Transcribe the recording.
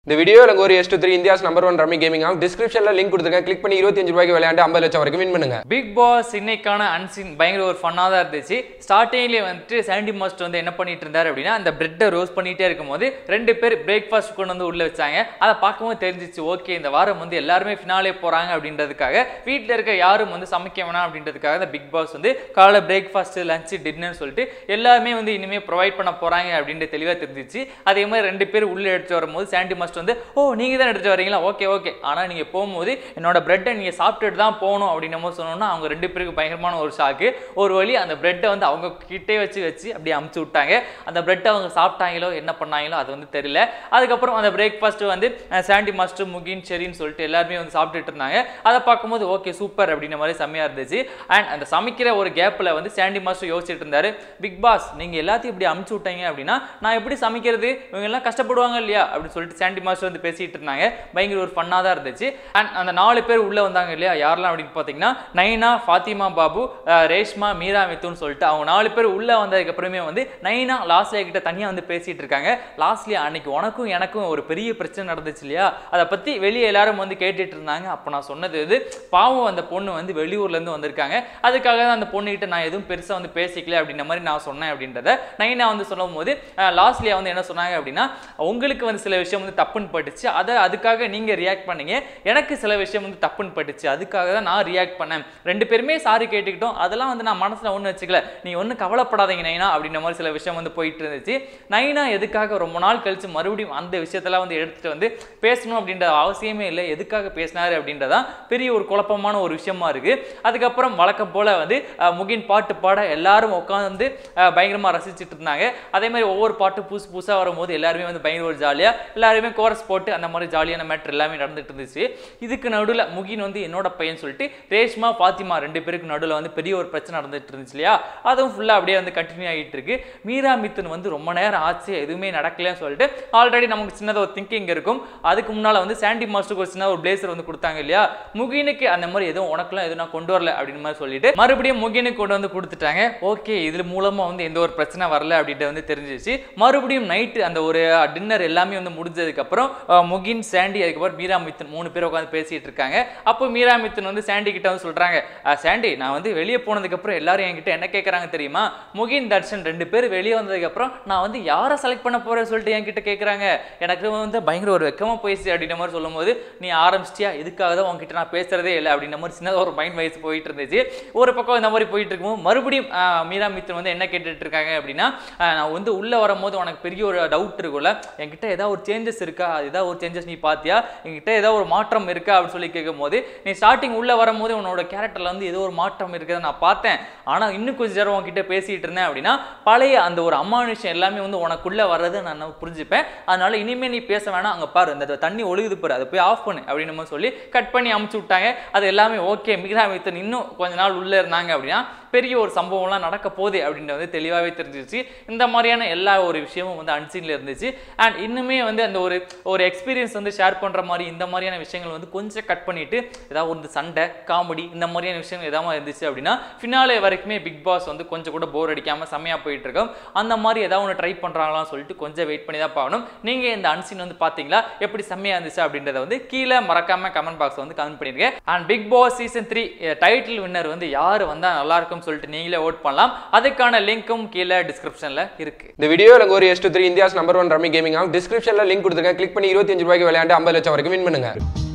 இந்த வீடியோ எனக்கு ஒரு S three India's number one rummy gaming ஆகும் டிஸ்கிரிப்ஷனில் லிங்க் கொடுத்துருக்கேன் கிளிக் பண்ணி இருபத்தஞ்சு ரூபாய்க்கு விளையாண்டு ஐம்பது லட்சம் வரைக்கும் வின் பண்ணுங்க பிக் பாஸ் இன்னைக்கான அன்சின் பயங்கர ஒரு ஃபன்னாக தான் இருந்துச்சு ஸ்டார்டிங்லேயே வந்துட்டு சாண்டி மாஸ்டர் வந்து என்ன பண்ணிட்டு இருந்தார் அப்படின்னா அந்த பிரெட்டை ரோஸ் பண்ணிட்டே இருக்கும்போது ரெண்டு பேர் பிரேக்ஃபாஸ்ட் கொண்டு வந்து உள்ளே வச்சாங்க அதை பார்க்கும்போது தெரிஞ்சிச்சு ஓகே இந்த வாரம் வந்து எல்லாருமே ஃபினாலே போகிறாங்க அப்படின்றதுக்காக வீட்டில் இருக்க யாரும் வந்து சமைக்க வேணாம் அப்படின்றதுக்காக இந்த பிக் பாஸ் வந்து காலை பிரேக்ஃபாஸ்ட் லஞ்சு டின்னர்னு சொல்லிட்டு எல்லாருமே வந்து இனிமேல் ப்ரொவைட் பண்ண போகிறாங்க அப்படின்ட்டு தெளிவாக தெரிஞ்சிச்சு அதே மாதிரி ரெண்டு பேர் உள்ளே எடுத்துட்டு வரும்போது சாண்டி மாஸ்டர் வந்து ஓ நீங்கள் தான் எடுத்துட்டு வரீங்களா ஓகே ஓகே ஆனால் நீங்கள் போகும்போது என்னோட பிரெட்டை நீங்கள் சாப்பிட்டுட்டு தான் போகணும் அப்படின்னும் போது சொன்னோன்னா அவங்க ரெண்டு பேருக்கு பயங்கரமான ஒரு ஷாக்கு ஒரு வழி அந்த பிரெட்டை வந்து அவங்க கிட்டே வச்சு வச்சு அப்படியே அமுச்சு விட்டாங்க அந்த பிரெட்டை அவங்க சாப்பிட்டாங்களோ என்ன பண்ணாங்களோ அது வந்து தெரியல அதுக்கப்புறம் அந்த பிரேக்ஃபாஸ்ட் வந்து அஹ், சாண்டி மாஸ்டர் முகின் செரின்னு சொல்லிட்டு எல்லாருமே வந்து சாப்பிட்டுட்டு இருந்தாங்க அதை பார்க்கும்போது ஓகே சூப்பர் அப்படின்ற மாதிரி செம்மையாக இருந்துச்சு அண்ட் அந்த சமைக்கிற ஒரு கேப்பில் வந்து சாண்டி மாஸ்டர் யோசிச்சுட்டு இருந்தாரு பிக் பாஸ் நீங்கள் எல்லாத்தையும் இப்படி அமுச்சு விட்டீங்க அப்படின்னா நான் எப்படி சமைக்கிறது இவங்க எல்லாம் கஷ்டப்படுவாங்க இல்லையா அப்படின்னு சொல்லிட்டு சாண்டி மாஸ்டர் வந்து பேசிட்டு இருந்தாங்க பயங்கர ஒரு ஃபன்னாக தான் இருந்துச்சு அண்ட் அந்த நாலு பேர் உள்ளே வந்தாங்க இல்லையா யாரெல்லாம் அப்படின்னு பார்த்தீங்கன்னா நைனா ஃபாத்திமா பாபு அஹ், ரேஷ்மா மீரா மித்துன்னு சொல்லிட்டு அவங்க நாலு பேர் உள்ளே வந்ததுக்கு அப்புறமே வந்து நைனா லாஸ்ட்லியா கிட்ட தனியாக வந்து பேசிட்டு இருக்காங்க லாஸ்ட்லியா அன்னைக்கு உனக்கும் எனக்கும் ஒரு பெரிய பிரச்சனை நடந்துச்சு இல்லையா அதை பற்றி வெளியே எல்லாரும் வந்து கேட்டுட்டு இருந்தாங்க அப்போ நான் சொன்னது இது பாவம் அந்த பொண்ணு வந்து வெளியூர்லேருந்து வந்திருக்காங்க அதுக்காக தான் அந்த பொண்ணுகிட்ட நான் எதுவும் பெருசாக வந்து பேசிக்கல அப்படின்ற மாதிரி நான் சொன்னேன் அப்படின்றத நைனா வந்து சொல்லும் போது லாஸ்ட்லியா வந்து என்ன சொன்னாங்க அப்படின்னா உங்களுக்கு வந்து சில விஷயம் வந்து தப்புன்னு பட்டுச்சு அதை அதுக்காக நீங்கள் ரியாக்ட் பண்ணீங்க எனக்கு சில விஷயம் வந்து தப்புன்னு பட்டுச்சு அதுக்காக தான் நான் ரியாக்ட் பண்ணேன் ரெண்டு பேருமே சாரி கேட்டுக்கிட்டோம் அதெல்லாம் வந்து நான் மனசில் ஒன்றும் வச்சுக்கல நீ ஒன்றும் கவலைப்படாதீங்க நைனா அப்படின்ற மாதிரி சில விஷயம் வந்து போயிட்டு இருந்துச்சு நைனா எதுக்காக ரொம்ப நாள் கழிச்சு மறுபடியும் அந்த விஷயத்தெல்லாம் வந்து எடுத்துட்டு வந்து பேசணும் அப்படின்ற அவசியமே இல்லை எதுக்காக பேசினாரு அப்படின்றதான் பெரிய ஒரு குழப்பமான ஒரு விஷயமா இருக்கு அதுக்கப்புறம் வழக்கம் போல வந்து அஹ், முகின் பாட்டு பாட எல்லாரும் உட்காந்து பயங்கரமா ரசிச்சுட்டு இருந்தாங்க அதே மாதிரி ஒவ்வொரு பாட்டு புதுசு புதுசா வரும்போது எல்லாருமே வந்து பயங்கர ஒரு ஜாலியா எல்லாருமே கோரஸ் போட்டு அந்த மாதிரி ஜாலியான மேட்ரு எல்லாமே நடந்துட்டு இருந்துச்சு இதுக்கு நடுவில் முகின் வந்து என்னோட பையன் சொல்லிட்டு ரேஷ்மா பாத்திமா ரெண்டு பேருக்கு நடுவில் வந்து பெரிய ஒரு பிரச்சனை நடந்துட்டு இருந்துச்சு இல்லையா அதுவும் ஃபுல்லாக அப்படியே வந்து கண்டினியூ ஆகிட்டு இருக்கு மீரா மித்துன் வந்து ரொம்ப நேரம் ஆச்சு எதுவுமே நடக்கலன்னு சொல்லிட்டு ஆல்ரெடி நமக்கு சின்னதாக ஒரு திங்கிங் இருக்கும் அதுக்கு முன்னால் வந்து சாண்டி மாஸ்டருக்கு ஒரு சின்ன ஒரு பிளேசர் வந்து கொடுத்தாங்க இல்லையா முகினுக்கு அந்த மாதிரி எதுவும் உனக்குலாம் எதுவும் நான் கொண்டு வரல அப்படின்னு மாதிரி சொல்லிட்டு மறுபடியும் முகினுக்கு கொண்டு வந்து கொடுத்துட்டாங்க ஓகே இது மூலமா வந்து எந்த ஒரு பிரச்சனை வரல அப்படின்ட்டு வந்து தெரிஞ்சிச்சு மறுபடியும் நைட்டு அந்த ஒரு டின்னர் எல்லாமே வந்து முடிஞ்சதுக்கப்புறம் அஹ், முகின் சாண்டி அதுக்கப்புறம் மீரா மித்தன் மூணு பேர் உட்காந்து பேசிட்டு இருக்காங்க அப்போ மீரா மித்தன் வந்து சாண்டி கிட்ட வந்து சொல்றாங்க "அஹ், சாண்டி நான் வந்து வெளியே போனதுக்கப்புறம் எல்லாரும் என்கிட்ட என்ன கேட்குறாங்க தெரியுமா முகின் தர்ஷன் ரெண்டு பேர் வெளியே வந்ததுக்கப்புறம் நான் வந்து யாரை செலக்ட் பண்ண போறேன்னு சொல்லிட்டு என்கிட்ட கேட்குறாங்க எனக்கு வந்து பயங்கர ஒரு வெக்கமா போயிடுச்சு அப்படின்ற மாதிரி சொல்லும்போது நீ ஆரம்பிச்சிட்டியா இதுக்காக தான் உங்ககிட்ட நான் பேசுறதே இல்லை அப்படின்ற மாதிரி சின்னதாக ஒரு மைண்ட் வைஸ் போயிட்டு இருந்துச்சு ஒரு பக்கம் இந்த மாதிரி போயிட்டு இருக்கும்போது மறுபடியும் ஆஹ், மீரா மித்ரன் வந்து என்ன கேட்டுட்டு இருக்காங்க அப்படின்னா ஆஹ், நான் வந்து உள்ள வரும்போது உனக்கு பெரிய ஒரு டவுட் இருக்கும்ல என்கிட்ட ஏதாவது ஒரு சேஞ்சஸ் இருக்கா ஏதாவது ஒரு சேஞ்சஸ் நீ பார்த்தியா என்கிட்ட ஏதாவது ஒரு மாற்றம் இருக்கா அப்படின்னு சொல்லி கேட்கும்போது நீ ஸ்டார்டிங் உள்ள வரும்போது உன்னோட கேரக்டர்ல வந்து ஏதோ ஒரு மாற்றம் இருக்குதை நான் பார்த்தேன் ஆனா இன்னும் கொஞ்ச நேரம் உன்கிட்ட பேசிட்டு இருந்தேன் அப்படின்னா பழைய அந்த ஒரு அமானுஷம் எல்லாமே வந்து உனக்குள்ள வர்றதை நான் புரிஞ்சுப்பேன் அதனால இனிமே நீ பேச வேணாம் அங்க பாரு இந்த தண்ணி ஒழுகுது பாரு அதை போய் ஆஃப் பண்ணு அப்படின்னு நம்ம சொல்லி கட் பண்ணி அமுச்சு விட்டாங்க அது எல்லாமே ஓகே மீரா மித்தன் இன்னும் கொஞ்ச நாள் உள்ள இருந்தாங்க அப்படின்னா பெரிய ஒரு சம்பவம்லாம் நடக்க போகுது அப்படின்றது வந்து தெளிவாகவே தெரிஞ்சிருச்சு இந்த மாதிரியான எல்லா ஒரு விஷயமும் வந்து அன்சீனில் இருந்துச்சு அண்ட் இன்னுமே வந்து அந்த ஒரு ஒரு எக்ஸ்பீரியன்ஸ் வந்து ஷேர் பண்ணுற மாதிரி இந்த மாதிரியான விஷயங்கள் வந்து கொஞ்சம் கட் பண்ணிட்டு ஏதாவது ஒரு சண்டை காமெடி இந்த மாதிரியான விஷயங்கள் எதாவது இருந்துச்சு அப்படின்னா ஃபினாலே வரைக்குமே பிக் பாஸ் வந்து கொஞ்சம் கூட போர் அடிக்காமல் செம்மையாக போயிட்டு இருக்கோம் அந்த மாதிரி ஏதாவது ஒன்று ட்ரை பண்ணுறாங்களான்னு சொல்லிட்டு கொஞ்சம் வெயிட் பண்ணி தான் பார்க்கணும் நீங்கள் இந்த அன்சீன் வந்து பார்த்தீங்களா எப்படி செம்மையாக இருந்துச்சு அப்படின்றத வந்து கீழே மறக்காம கமெண்ட் பாக்ஸ் வந்து கமெண்ட் பண்ணிருங்க and Bigg Boss season three title winner வந்து யார் வந்தால் நல்லா இருக்கும்னு சொல்லிட்டு நீங்களே ஓட் பண்ணலாம் அதுக்கான லிங்க்கும் கீழே டிஸ்கிரிப்ஷனில் இருக்கு இந்த வீடியோ எனக்கு ஒரு S three India's number one rummy gaming ஆகும் டிஸ்கிரிப்ஷனில் லிங்க் கொடுத்துருக்கேன் கிளிக் பண்ணி இருபத்தஞ்சு ரூபாய்க்கு விளையாண்டு ஐம்பது லட்சம் வரைக்கும் வின் பண்ணுங்க